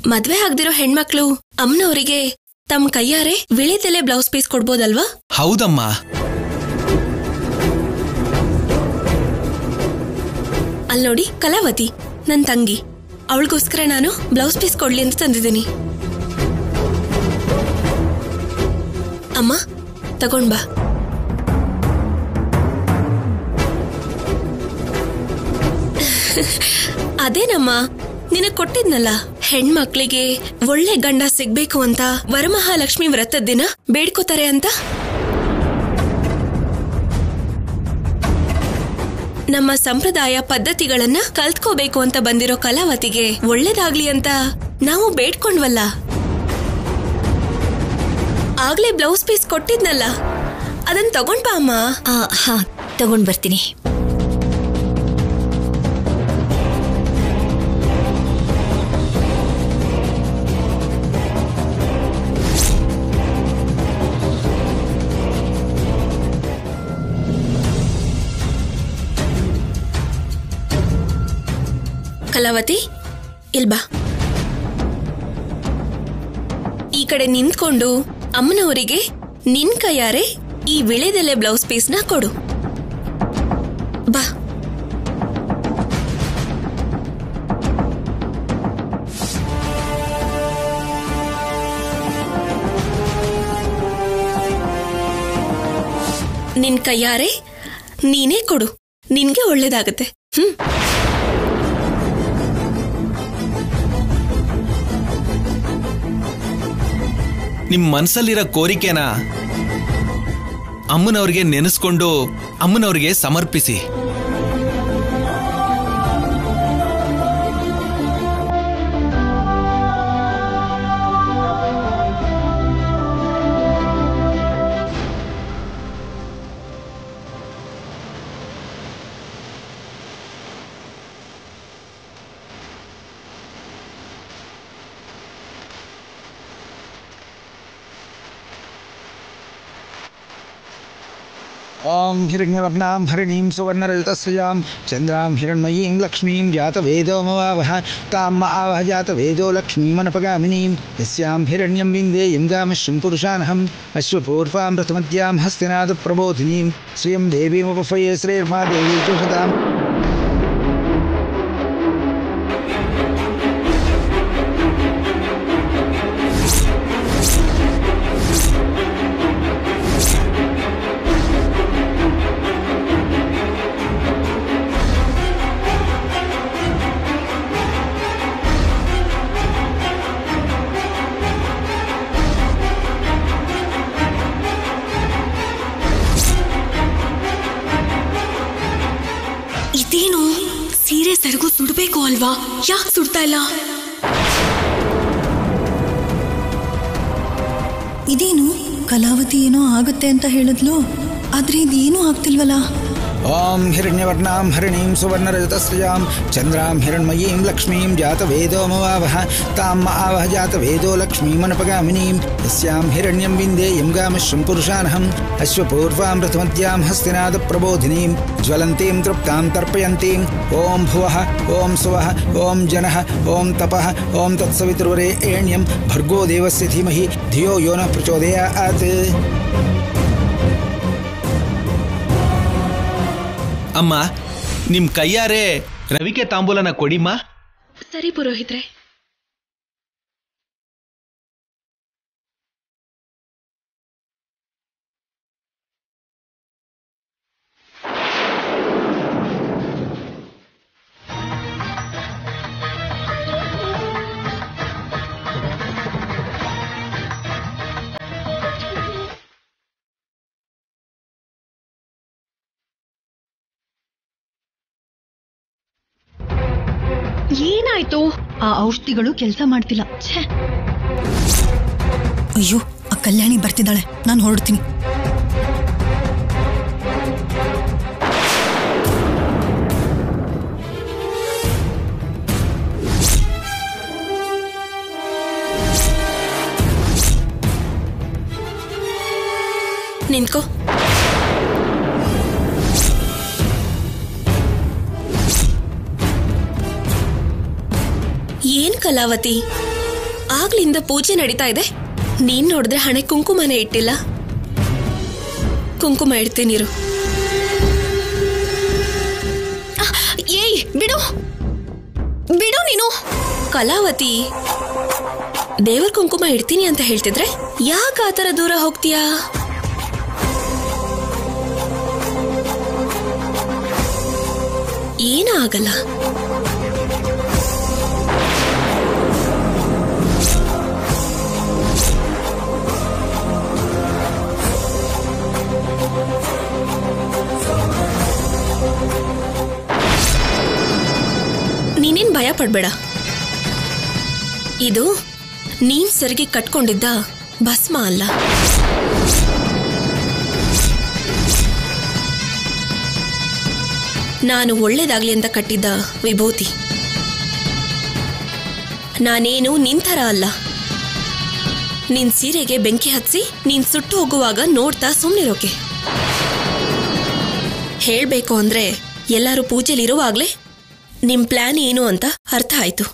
ಮದ್ವೆ ಆಗ್ದಿರೋ ಹೆಣ್ಮಕ್ಳು ಅಮ್ಮನವರಿಗೆ ತಮ್ಮ ಕೈಯಾರೆ ವಿಳೆದೆಲೆ ಬ್ಲೌಸ್ ಪೀಸ್ ಕೊಡ್ಬೋದಲ್ವಾ ಹೌದಮ್ಮ ಅಲ್ ನೋಡಿ ಕಲಾವತಿ ನನ್ ತಂಗಿ ಅವಳಿಗೋಸ್ಕರ ನಾನು ಬ್ಲೌಸ್ ಪೀಸ್ ಕೊಡ್ಲಿ ಅಂತ ತಂದಿದ್ದೀನಿ ಅಮ್ಮ ತಗೊಂಡ್ ಬಾ ಅದೇನಮ್ಮ ನಿನಗ್ ಕೊಟ್ಟಿದ್ನಲ್ಲ ಹೆಣ್ಮಕ್ಳಿಗೆ ಒಳ್ಳೆ ಗಂಡ ಸಿಗ್ಬೇಕು ಅಂತ ವರಮಹಾಲಕ್ಷ್ಮಿ ವ್ರತದ ದಿನ ಬೇಡ್ಕೋತಾರೆ ಅಂತ ನಮ್ಮ ಸಂಪ್ರದಾಯ ಪದ್ಧತಿಗಳನ್ನ ಕಲ್ತ್ಕೋಬೇಕು ಅಂತ ಬಂದಿರೋ ಕಲಾವತಿಗೆ ಒಳ್ಳೇದಾಗ್ಲಿ ಅಂತ ನಾವು ಬೇಡ್ಕೊಂಡ್ವಲ್ಲ ಆಗ್ಲೇ ಬ್ಲೌಸ್ ಪೀಸ್ ಕೊಟ್ಟಿದ್ನಲ್ಲ ಅದನ್ ತಗೊಂಡ್ ಬಾ ಅಮ್ಮ ಆ, ಹಾ ತಗೊಂಡ್ ಬರ್ತೀನಿ ಕಲಾವತಿ ಇಲ್ ಬಾ ಈ ಕಡೆ ನಿಂತ್ಕೊಂಡು ಅಮ್ಮನವರಿಗೆ ನಿನ್ ಕೈಯಾರೆ ಈ ವಿಳೆದೆಲೆ ಬ್ಲೌಸ್ ಪೀಸ್ನ ಕೊಡು ಬಾ ನಿನ್ ಕೈಯಾರೆ ನೀನೇ ಕೊಡು ನಿನ್ಗೆ ಒಳ್ಳೇದಾಗತ್ತೆ ಹ್ಮ್ ನಿಮ್ ಮನ್ಸಲ್ಲಿರೋ ಕೋರಿಕೆನ ಅಮ್ಮನವ್ರಿಗೆ ನೆನೆಸ್ಕೊಂಡು ಅಮ್ಮನವ್ರಿಗೆ ಸಮರ್ಪಿಸಿ ॐ हिरण्यवर्णां हरिणीं सुवर्णरजतस्यां चन्द्रां हिरण्मयीं लक्ष्मीं जातवेदोमवावह ताम् आवह जातवेदो लक्ष्मीमनपगामिनीं यस्यां हिरण्यं विन्देयं गामश्रीं पुरुषानहम् अश्वपूर्वां रथमद्यां हस्तिनादप्रबोधिनीं श्रियं देवीमुपफये श्रेर्मा देवी जुषताम् ಇದೇನು ಸೀರೆ ಸೆರಗು ಸುಡ್ಬೇಕು ಅಲ್ವಾ ಯಾಕೆ ಸುಡ್ತಾ ಇಲ್ಲ ಇದೇನು ಕಲಾವತಿ ಏನೋ ಆಗುತ್ತೆ ಅಂತ ಹೇಳಿದ್ಲು ಆದ್ರೆ ಇದೇನೂ ಆಗ್ತಿಲ್ವಲ್ಲ ॐ हिरण्यवर्णां हरिणीं सुवर्णरजतस्यां चन्द्रां हिरण्मयीं लक्ष्मीं जातवेदोमवावह ताम् आवह जातवेदो लक्ष्मीमनपगामिनीं यस्यां हिरण्यं विन्देयं गामश्रं पुरुषानहम् अश्वपूर्वां रथमद्यां हस्तिनादप्रबोधिनीं ज्वलन्तीं तृप्तां तर्पयन्तीं ॐ भुवः ॐ सुवः ॐ जनः ॐ तपः ॐ तत्सवितुर्वरेण्यं भर्गो देवस्य धीमहि धियो यो नः प्रचोदयात् ಅಮ್ಮ ನಿಮ್ ಕೈಯಾರೆ ರವಿಕೆ ತಾಂಬೂಲನ ಕೊಡಿಮ್ಮ ಸರಿ ಪುರೋಹಿತ್ರೆ ಏನಾಯ್ತು ಆ ಔಷಧಿಗಳು ಕೆಲಸ ಮಾಡ್ತಿಲ್ಲ ಛೇ ಅಯ್ಯೋ ಆ ಕಲ್ಯಾಣಿ ಬರ್ತಿದ್ದಾಳೆ ನಾನು ಹೊರಡ್ತೀನಿ ನಿಂತ್ಕೋ ಏನ್ ಕಲಾವತಿ ಆಗ್ಲಿಂದ ಪೂಜೆ ನಡೀತಾ ಇದೆ ನೀನ್ ನೋಡಿದ್ರೆ ಹಣೆ ಕುಂಕುಮನೇ ಇಟ್ಟಿಲ್ಲ ಕುಂಕುಮ ಇಡ್ತೀನಿರು ಆ, ಏಯ್ ಬಿಡು ಬಿಡು ನೀನು ಕಲಾವತಿ ದೇವರ ಕುಂಕುಮ ಇಡ್ತೀನಿ ಅಂತ ಹೇಳ್ತಿದ್ರೆ ಯಾಕೆ ಆ ಥರ ದೂರ ಹೋಗ್ತೀಯಾ ಏನೂ ಆಗಲ್ಲ ನೀನೇನ್ ಭಯ ಪಡ್ಬೇಡ ಇದು ನೀನ್ ಸರಿಗೆ ಕಟ್ಕೊಂಡಿದ್ದ ಭಸ್ಮ ಅಲ್ಲ ನಾನು ಒಳ್ಳೇದಾಗ್ಲಿ ಅಂತ ಕಟ್ಟಿದ್ದ ವಿಭೂತಿ ನಾನೇನು ನಿಂಥರ ಅಲ್ಲ ನಿನ್ ಸೀರೆಗೆ ಬೆಂಕಿ ಹಚ್ಚಿ ನೀನ್ ಸುಟ್ಟು ಹೋಗುವಾಗ ನೋಡ್ತಾ ಸುಮ್ಮನಿರೋಕೆ ಹೇಳ್ಬೇಕು ಅಂದ್ರೆ ಎಲ್ಲರೂ ಪೂಜೆಲಿರುವಾಗ್ಲೇ ನಿಮ್ ಪ್ಲಾನ್ ಏನು ಅಂತ ಅರ್ಥ ಆಯ್ತು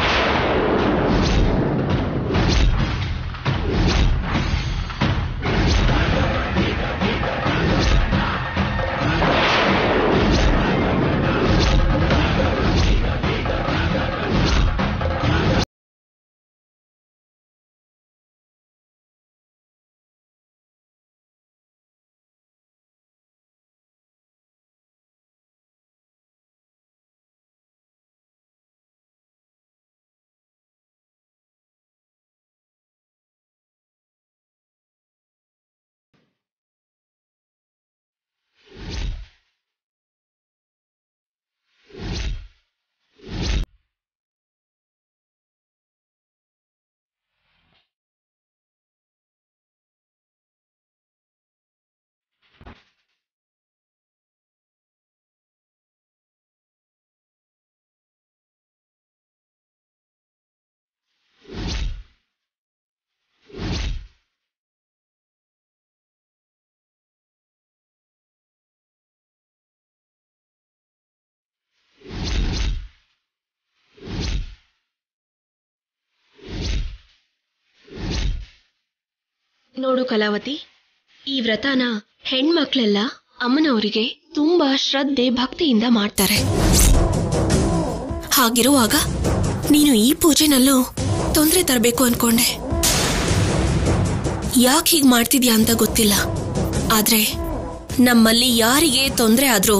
ನೋಡು ಕಲಾವತಿ ಈ ವ್ರತನ ಹೆಣ್ಮಕ್ಳೆಲ್ಲ ಅಮ್ಮನವರಿಗೆ ತುಂಬಾ ಶ್ರದ್ಧೆ ಭಕ್ತಿಯಿಂದ ಮಾಡ್ತಾರೆ ಹಾಗಿರುವಾಗ ನೀನು ಈ ಪೂಜೆನಲ್ಲೂ ತೊಂದರೆ ತರಬೇಕು ಅನ್ಕೊಂಡೆ ಯಾಕೆ ಹೀಗೆ ಮಾಡ್ತಿದ್ಯಾ ಅಂತ ಗೊತ್ತಿಲ್ಲ ಆದ್ರೆ ನಮ್ಮಲ್ಲಿ ಯಾರಿಗೆ ತೊಂದರೆ ಆದ್ರೂ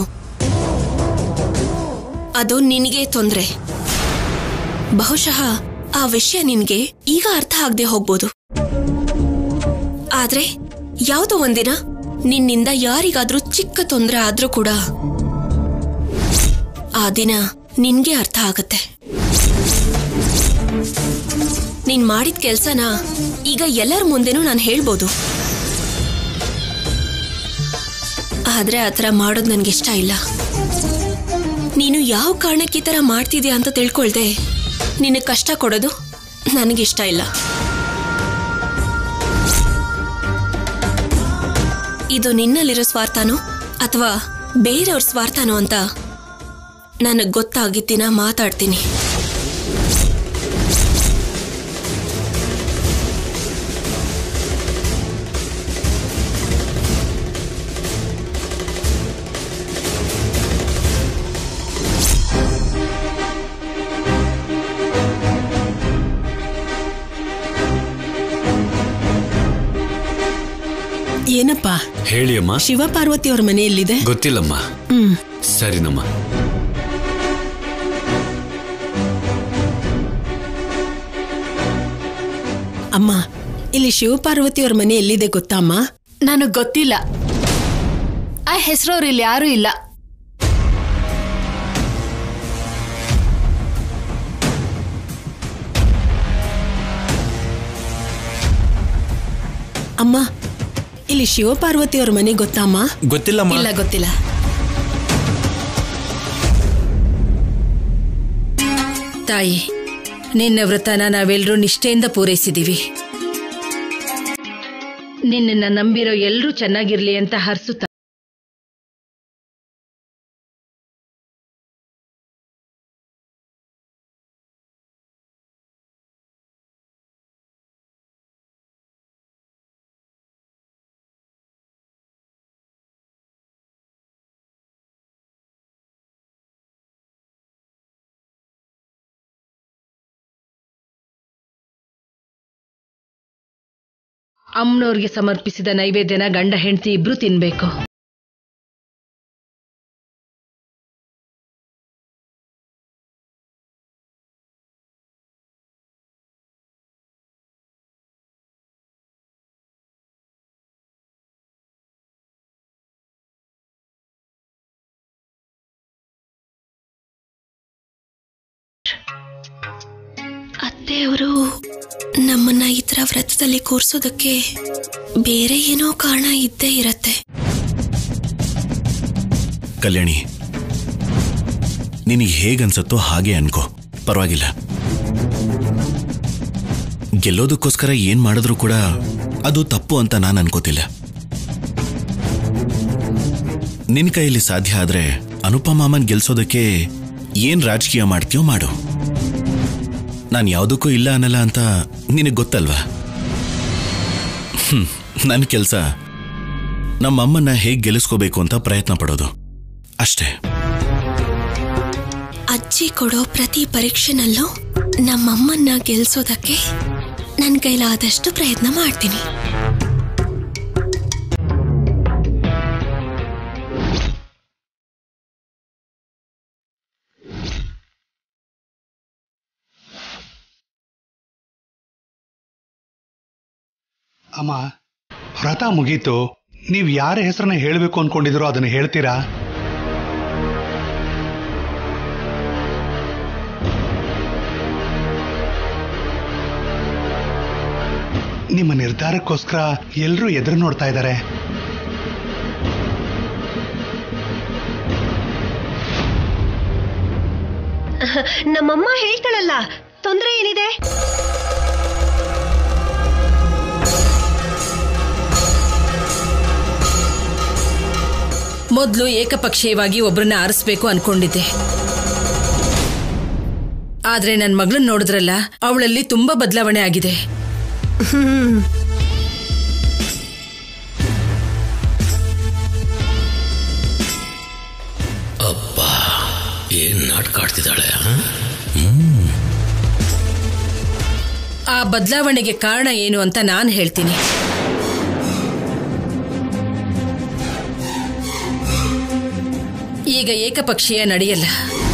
ಅದು ನಿನಗೆ ತೊಂದರೆ ಬಹುಶಃ ಆ ವಿಷಯ ನಿನ್ಗೆ ಈಗ ಅರ್ಥ ಆಗದೆ ಹೋಗ್ಬೋದು ಆದ್ರೆ ಯಾವುದೋ ಒಂದಿನ ನಿನ್ನಿಂದ ಯಾರಿಗಾದ್ರೂ ಚಿಕ್ಕ ತೊಂದರೆ ಆದ್ರೂ ಕೂಡ ಆ ದಿನ ನಿನ್ಗೆ ಅರ್ಥ ಆಗತ್ತೆ ನೀನ್ ಮಾಡಿದ ಕೆಲ್ಸನ ಈಗ ಎಲ್ಲರ ಮುಂದೆನೂ ನಾನು ಹೇಳ್ಬೋದು ಆದ್ರೆ ಆ ಥರ ಮಾಡೋದು ನನ್ಗಿಷ್ಟ ಇಲ್ಲ ನೀನು ಯಾವ ಕಾರಣಕ್ಕೆ ಈ ಥರ ಮಾಡ್ತಿದ್ಯಾ ಅಂತ ತಿಳ್ಕೊಳ್ದೆ ನಿನ್ನ ಕಷ್ಟ ಕೊಡೋದು ನನಗಿಷ್ಟ ಇಲ್ಲ ಇದು ನಿನ್ನಲ್ಲಿರೋ ಸ್ವಾರ್ಥನೋ ಅಥವಾ ಬೇರೆಯವ್ರ ಸ್ವಾರ್ಥನೋ ಅಂತ ನನಗೆ ಗೊತ್ತಾಗಿದ್ದಿನ ಮಾತಾಡ್ತೀನಿ ಏನಪ್ಪ ಹೇಳಿ ಅಮ್ಮ ಶಿವ ಪಾರ್ವತಿ ಅವ್ರ ಮನೆ ಎಲ್ಲಿದೆ ಗೊತ್ತಿಲ್ಲಮ್ಮ ಹ್ಮ್ ಸರಿನಮ್ಮ ಅಮ್ಮ ಇಲ್ಲಿ ಶಿವ ಪಾರ್ವತಿ ಅವ್ರ ಮನೆ ಎಲ್ಲಿದೆ ಗೊತ್ತಾ ಅಮ್ಮ ನನಗ್ ಗೊತ್ತಿಲ್ಲ ಆ ಹೆಸರವ್ರು ಇಲ್ಲಿ ಯಾರೂ ಇಲ್ಲ ಅಮ್ಮ ಇಲ್ಲಿ ಶಿವ ಪಾರ್ವತಿ ಅವ್ರ ಮನೆ ಗೊತ್ತಾ ಅಮ್ಮ ಗೊತ್ತಿಲ್ಲಮ್ಮ ಇಲ್ಲ ಗೊತ್ತಿಲ್ಲ ತಾಯಿ ನಿನ್ನ ವ್ರತನ ನಾವೆಲ್ಲರೂ ನಿಷ್ಠೆಯಿಂದ ಪೂರೈಸಿದೀವಿ ನಿನ್ನನ್ನ ನಂಬಿರೋ ಎಲ್ಲರೂ ಚೆನ್ನಾಗಿರ್ಲಿ ಅಂತ ಹರ್ಸುತ್ತಾ ಅಮ್ಮನವ್ರಿಗೆ ಸಮರ್ಪಿಸಿದ ನೈವೇದ್ಯನ ಗಂಡ ಹೆಂಡತಿ ಇಬ್ರು ತಿನ್ಬೇಕು ಅತ್ತೆಯವರು ನಮ್ಮನ್ನ ಈ ತರ ವ್ರತದಲ್ಲಿ ಕೂರ್ಸೋದಕ್ಕೆ ಬೇರೆ ಏನೋ ಕಾರಣ ಇದ್ದೇ ಇರತ್ತೆ ಕಲ್ಯಾಣಿ ನಿನಗೆ ಹೇಗನ್ಸತ್ತೋ ಹಾಗೆ ಅನ್ಕೋ ಪರವಾಗಿಲ್ಲ ಗೆಲ್ಲೋದಕ್ಕೋಸ್ಕರ ಏನ್ ಮಾಡಿದ್ರೂ ಕೂಡ ಅದು ತಪ್ಪು ಅಂತ ನಾನು ಅನ್ಕೋತಿಲ್ಲ ನಿನ್ ಕೈಯಲ್ಲಿ ಸಾಧ್ಯ ಆದ್ರೆ ಅನುಪಮಾಮನ್ ಗೆಲ್ಸೋದಕ್ಕೆ ಏನ್ ರಾಜಕೀಯ ಮಾಡ್ತೀಯೋ ಮಾಡು ನಾನು ಯಾವುದಕ್ಕೂ ಇಲ್ಲ ಅನ್ನಲ್ಲ ಅಂತ ನಿನಗೆ ಗೊತ್ತಲ್ವಾ ಹ್ಮ್ ನನ್ನ ಕೆಲಸ ನಮ್ಮಮ್ಮನ್ನ ಹೇಗೆ ಗೆಲ್ಲಿಸ್ಕೋಬೇಕು ಅಂತ ಪ್ರಯತ್ನ ಪಡೋದು ಅಷ್ಟೇ ಅಜ್ಜಿ ಕೊಡೋ ಪ್ರತಿ ಪರೀಕ್ಷೆನಲ್ಲೂ ನಮ್ಮಮ್ಮನ್ನ ಗೆಲ್ಸೋದಕ್ಕೆ ನನ್ನ ಕೈಲಾದಷ್ಟು ಪ್ರಯತ್ನ ಮಾಡ್ತೀನಿ ಅಮ್ಮ ವ್ರತ ಮುಗೀತು ನೀವು ಯಾರ ಹೆಸರನ್ನ ಹೇಳಬೇಕು ಅನ್ಕೊಂಡಿದ್ರೋ ಅದನ್ನ ಹೇಳ್ತೀರಾ ನಿಮ್ಮ ನಿರ್ಧಾರಕ್ಕೋಸ್ಕರ ಎಲ್ಲರೂ ಎದುರು ನೋಡ್ತಾ ಇದ್ದಾರೆ ನಮ್ಮಮ್ಮ ಹೇಳ್ತಾಳಲ್ಲ ತೊಂದ್ರೆ ಏನಿದೆ ಮೊದಲು ಏಕಪಕ್ಷೀಯವಾಗಿ ಒಬ್ಬರನ್ನ ಆರಿಸ್ಬೇಕು ಅನ್ಕೊಂಡಿದ್ದೆ ಆದ್ರೆ ನನ್ನ ಮಗಳನ್ನ ನೋಡಿದ್ರಲ್ಲ ಅವಳಲ್ಲಿ ತುಂಬಾ ಬದಲಾವಣೆ ಆಗಿದೆ ಅಪ್ಪ ಏನ್ ನಾಟಕ ಆಡ್ತಿದ್ದಾಳೆ ಆ ಬದಲಾವಣೆಗೆ ಕಾರಣ ಏನು ಅಂತ ನಾನು ಹೇಳ್ತೀನಿ ಈಗ ಏಕಪಕ್ಷೀಯ ನಡೆಯಲ್ಲ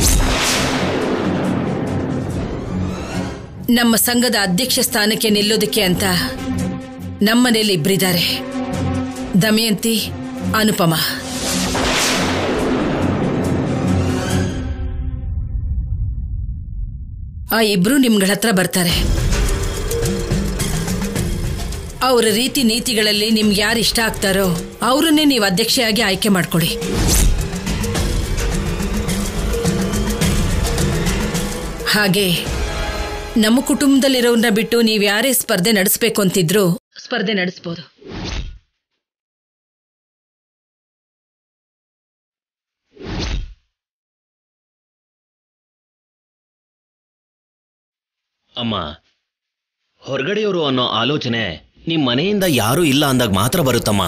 ನಮ್ಮ ಸಂಘದ ಅಧ್ಯಕ್ಷ ಸ್ಥಾನಕ್ಕೆ ನಿಲ್ಲೋದಕ್ಕೆ ಅಂತ ನಮ್ಮನೇಲಿ ಇಬ್ಬರಿದ್ದಾರೆ ದಮಯಂತಿ ಅನುಪಮ ಆ ಇಬ್ರು ನಿಮ್ಗಳ ಹತ್ರ ಬರ್ತಾರೆ ಅವರ ರೀತಿ ನೀತಿಗಳಲ್ಲಿ ನಿಮ್ಗೆ ಯಾರು ಇಷ್ಟ ಆಗ್ತಾರೋ ಅವರನ್ನೇ ನೀವು ಅಧ್ಯಕ್ಷೆಯಾಗಿ ಆಯ್ಕೆ ಮಾಡ್ಕೊಡಿ ಹಾಗೆ ನಮ್ಮ ಕುಟುಂಬದಲ್ಲಿರೋನ್ನ ಬಿಟ್ಟು ನೀವು ಯಾರೇ ಸ್ಪರ್ಧೆ ನಡೆಸಬೇಕು ಅಂತಿದ್ರು ಸ್ಪರ್ಧೆ ನಡೆಸ್ಬೋದು ಅಮ್ಮ ಹೊರಗಡೆಯವರು ಅನ್ನೋ ಆಲೋಚನೆ ನಿಮ್ ಮನೆಯಿಂದ ಯಾರೂ ಇಲ್ಲ ಅಂದಾಗ ಮಾತ್ರ ಬರುತ್ತಮ್ಮ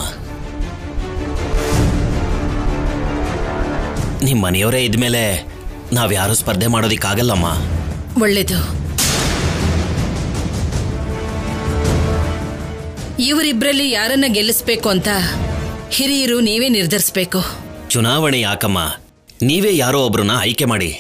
ನಿಮ್ ಮನೆಯವರೇ ಇದ್ಮೇಲೆ ನಾವ್ಯಾರು ಸ್ಪರ್ಧೆ ಮಾಡೋದಿಕ್ಕಾಗಲ್ಲಮ್ಮ ಒಳ್ಳೇದು ಇವರಿಬ್ರಲ್ಲಿ ಯಾರನ್ನ ಗೆಲ್ಲಿಸ್ಬೇಕು ಅಂತ ಹಿರಿಯರು ನೀವೇ ನಿರ್ಧರಿಸ್ಬೇಕು ಚುನಾವಣೆ ಯಾಕಮ್ಮ ನೀವೇ ಯಾರೋ ಒಬ್ರನ್ನ ಆಯ್ಕೆ ಮಾಡಿ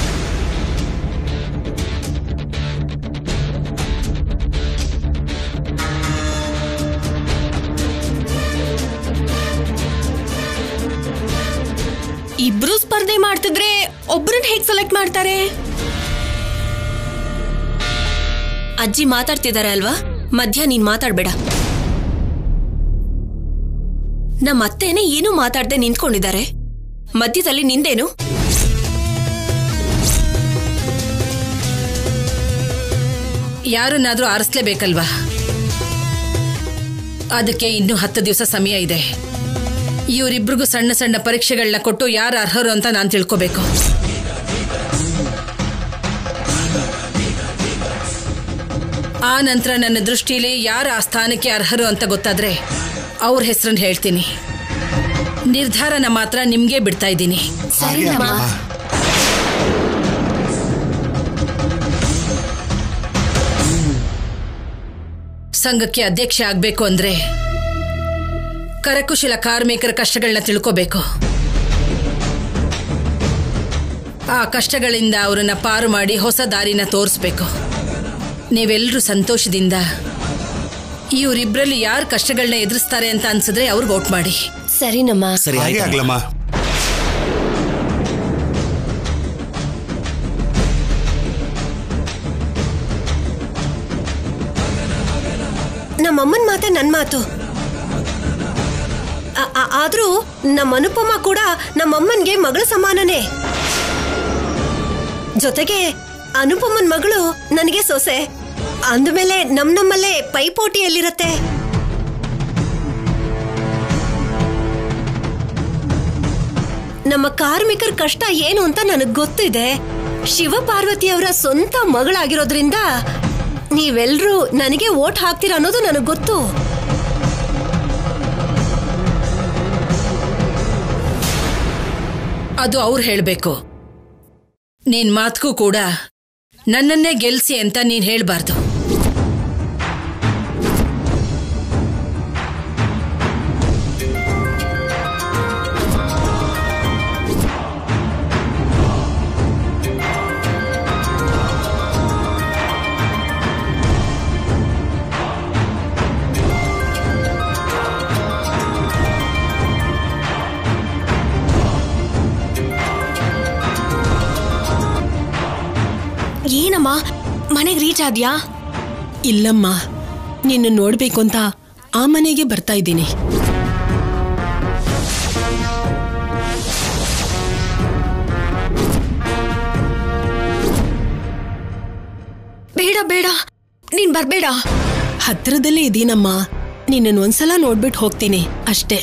ಇಬ್ರು ಸ್ಪರ್ಧೆ ಮಾಡ್ತಿದ್ರೆ ಒಬ್ರನ್ನ ಹೇಗ್ ಸೆಲೆಕ್ಟ್ ಮಾಡ್ತಾರೆ ಅಜ್ಜಿ ಮಾತಾಡ್ತಿದ್ದಾರೆ ಅಲ್ವಾ ಮಧ್ಯ ನೀನ್ ಮಾತಾಡ್ಬೇಡ ನಮ್ಮ ಅತ್ತೇನೆ ಏನೂ ಮಾತಾಡ್ದೆ ನಿಂತ್ಕೊಂಡಿದ್ದಾರೆ ಮಧ್ಯದಲ್ಲಿ ನಿಂದೇನು ಯಾರನ್ನಾದ್ರೂ ಆರಿಸ್ಲೇಬೇಕಲ್ವಾ ಅದಕ್ಕೆ ಇನ್ನೂ ಹತ್ತು ದಿವಸ ಸಮಯ ಇದೆ ಇವರಿಬ್ರಿಗೂ ಸಣ್ಣ ಸಣ್ಣ ಪರೀಕ್ಷೆಗಳನ್ನ ಕೊಟ್ಟು ಯಾರು ಅರ್ಹರು ಅಂತ ನಾನು ತಿಳ್ಕೋಬೇಕು ಆ ನಂತರ ನನ್ನ ದೃಷ್ಟಿಲಿ ಯಾರು ಆ ಸ್ಥಾನಕ್ಕೆ ಅರ್ಹರು ಅಂತ ಗೊತ್ತಾದ್ರೆ ಅವ್ರ ಹೆಸರನ್ನ ಹೇಳ್ತೀನಿ ನಿರ್ಧಾರನ ಮಾತ್ರ ನಿಮ್ಗೆ ಬಿಡ್ತಾ ಇದ್ದೀನಿ ಸಂಘಕ್ಕೆ ಅಧ್ಯಕ್ಷೆ ಆಗ್ಬೇಕು ಅಂದ್ರೆ ಕರಕುಶಲ ಕಾರ್ಮಿಕರ ಕಷ್ಟಗಳನ್ನ ತಿಳ್ಕೋಬೇಕು ಆ ಕಷ್ಟಗಳಿಂದ ಅವರನ್ನ ಪಾರು ಮಾಡಿ ಹೊಸ ದಾರಿನ ತೋರಿಸ್ಬೇಕು ನೀವೆಲ್ಲರೂ ಸಂತೋಷದಿಂದ ಇವರಿಬ್ರಲ್ಲಿ ಯಾರು ಕಷ್ಟಗಳನ್ನ ಎದುರಿಸ್ತಾರೆ ಅಂತ ಅನ್ಸಿದ್ರೆ ಅವ್ರಿಗೆ ಓಟ್ ಮಾಡಿ ಸರಿನಮ್ಮ ಸರಿ ಹಾಗೆ ಆಯ್ತಮ್ಮ. ಆಗ್ಲಮ್ಮ ನಮ್ಮಮ್ಮನ ಮಾತೆ ನನ್ನ ಮಾತು ಆ- ಆ- ಆದ್ರೂ ನಮ್ಮ ಅನುಪಮ ಕೂಡ ನಮ್ಮಮ್ಮನ್ಗೆ ಮಗಳ ಸಮಾನನೇ ಜೊತೆಗೆ ಅನುಪಮನ್ ಮಗಳು ನನಗೆ ಸೊಸೆ ಅಂದಮೇಲೆ ನಮ್ ನಮ್ಮಲ್ಲೇ ಪೈಪೋಟಿ ಎಲ್ಲಿರತ್ತೆ ನಮ್ಮ ಕಾರ್ಮಿಕರ ಕಷ್ಟ ಏನು ಅಂತ ನನಗ್ ಗೊತ್ತಿದೆ ಶಿವ ಪಾರ್ವತಿಯವರ ಸ್ವಂತ ಮಗಳಾಗಿರೋದ್ರಿಂದ ನೀವೆಲ್ರೂ ನನಗೆ ವೋಟ್ ಹಾಕ್ತೀರಾ ಅನ್ನೋದು ನನಗ್ ಗೊತ್ತು ಅದು ಅವ್ರು ಹೇಳಬೇಕು ನಿನ್ ಮಾತ್ಗೂ ಕೂಡ ನನ್ನನ್ನೇ ಗೆಲ್ಸಿ ಅಂತ ನೀನ್ ಹೇಳ್ಬಾರ್ದು ಏನಮ್ಮ ಮನೆಗೆ ರೀಚ್ ಆದ್ಯಾ ಇಲ್ಲಮ್ಮ ನಿನ್ನ ನೋಡ್ಬೇಕು ಅಂತ ಆ ಮನೆಗೆ ಬರ್ತಾ ಇದ್ದೀನಿ ಬೇಡ ಬೇಡ ನೀನ್ ಬರ್ಬೇಡ ಹತ್ರದಲ್ಲೇ ಇದೀನಮ್ಮ ನಿನ್ನನ್ನು ಒಂದ್ಸಲ ನೋಡ್ಬಿಟ್ಟು ಹೋಗ್ತೀನಿ ಅಷ್ಟೇ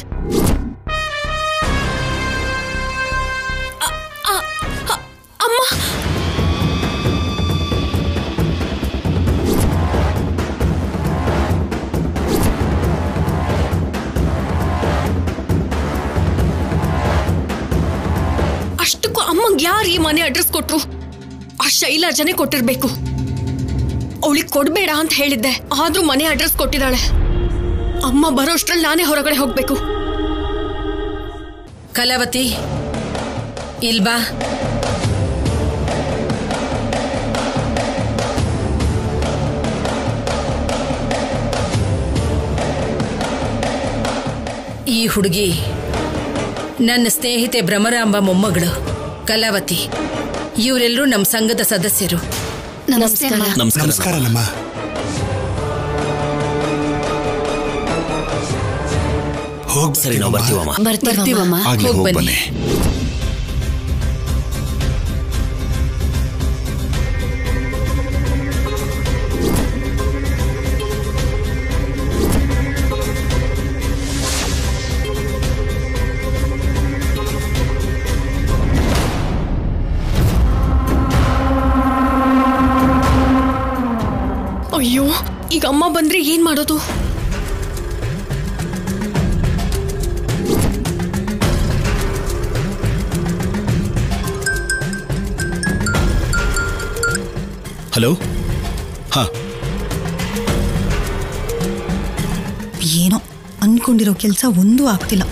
ಅ- ಅ- ಅಮ್ಮ ಅಷ್ಟಕ್ಕೂ ಅಮ್ಮಂಗ್ ಯಾರು ಈ ಮನೆ ಅಡ್ರೆಸ್ ಕೊಟ್ರು ಆ ಶೈಲಾಜನೆ ಕೊಟ್ಟಿರ್ಬೇಕು ಅವಳಿಗೆ ಕೊಡ್ಬೇಡ ಅಂತ ಹೇಳಿದ್ದೆ ಆದ್ರೂ ಮನೆ ಅಡ್ರೆಸ್ ಕೊಟ್ಟಿದ್ದಾಳೆ ಅಮ್ಮ ಬರೋಷ್ಟ್ರಲ್ಲಿ ನಾನೇ ಹೊರಗಡೆ ಹೋಗ್ಬೇಕು ಕಲಾವತಿ ಇಲ್ಬಾ ಈ ಹುಡುಗಿ ನನ್ನ ಸ್ನೇಹಿತೆ ಭ್ರಮರಾಂಬ ಮೊಮ್ಮಗಳು ಕಲಾವತಿ ಇವರೆಲ್ಲರೂ ನಮ್ಮ ಸಂಘದ ಸದಸ್ಯರು ನಮಸ್ಕಾರ ನಮಸ್ಕಾರ ನಮಸ್ಕಾರ ನಮ್ಮ ಹೋಗ್ ಸರಿ ನಾವು ಬರ್ತೀವಮ್ಮ ಬರ್ತೀವಮ್ಮ ಆಗ್ಲಿ ಹೋಗ್ ಹೋಗ್ ಬನ್ನಿ. ಬನ್ನಿ ಅಯ್ಯೋ ಈಗ ಅಮ್ಮ ಬಂದ್ರೆ ಏನ್ ಮಾಡೋದು ಹಲೋ ಹಾ ಏನೋ ಅನ್ಕೊಂಡಿರೋ ಕೆಲಸ ಒಂದೂ ಆಗ್ತಿಲ್ಲ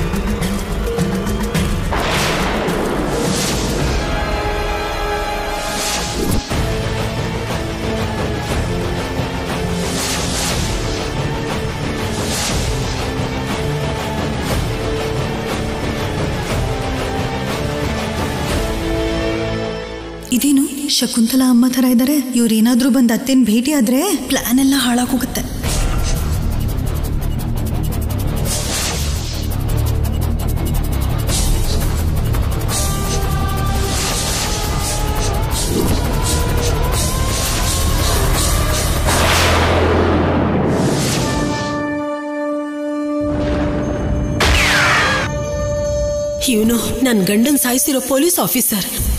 ಇದೇನು ಶಕುಂತಲಾ ಅಮ್ಮ ಥರ ಇದ್ದಾರೆ ಇವ್ರೇನಾದ್ರೂ ಬಂದು ಅತ್ತೆನ ಭೇಟಿ ಆದ್ರೆ ಪ್ಲಾನ್ ಎಲ್ಲ ಹಾಳಾಗೋಗುತ್ತೆ ಇವನು ನನ್ನ ಗಂಡನ್ ಸಾಯಿಸಿರೋ ಪೊಲೀಸ್ ಆಫೀಸರ್